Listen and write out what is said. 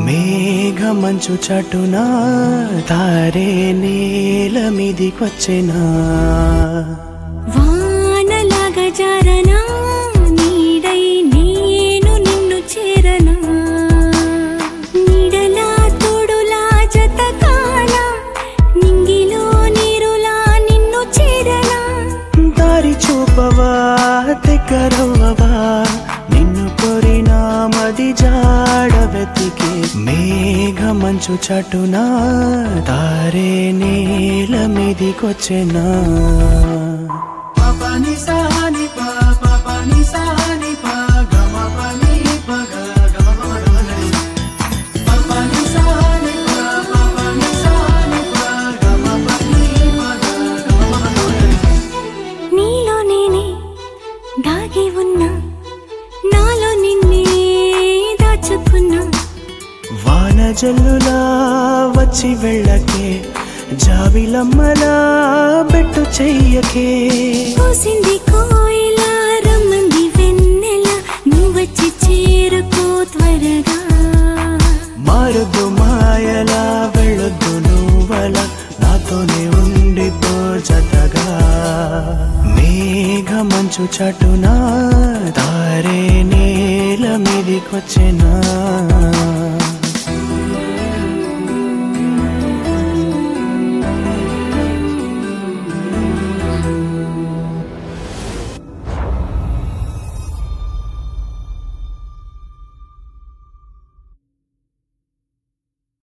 మేఘ మంచు చటున తారే నేల మీదికొచ్చెనా వానలాగా జారనా నీడై నేను నిన్ను చేరనా నీడలా తోడులా జత కానా నింగిలో నీరులా నిన్ను చేరనా దారి చూపవా దగ్గరవ్వవా నిన్ను కోరినా మది జాడ వెతికి మేఘ మంచు చటున తారే నేల మీదికొచ్చెనా పపని సాని పా పపని సాని పా గమ పని పగ గమ పగని పపని సాని పా పపని సాని పా గమ పని పగ గమ పగని నీలో నేనే దాగి ఉన్నా నాలో నిన్నే దాచుకున్నా వాన జల్లులా వచ్చి వెళ్ళకే జాబిలమ్మలా పెట్టు చెయ్యకే పూసింది కోయిల రమ్మంది వెన్నెల నువ్వొచ్చి చేరుకో త్వరగా మారొద్దు మాయలా వెళ్ళొద్దు నువ్వలా నాతోనే ఉండిపో జతగా మేఘ మంచు చటున తారే నేల మీదికొచ్చెనా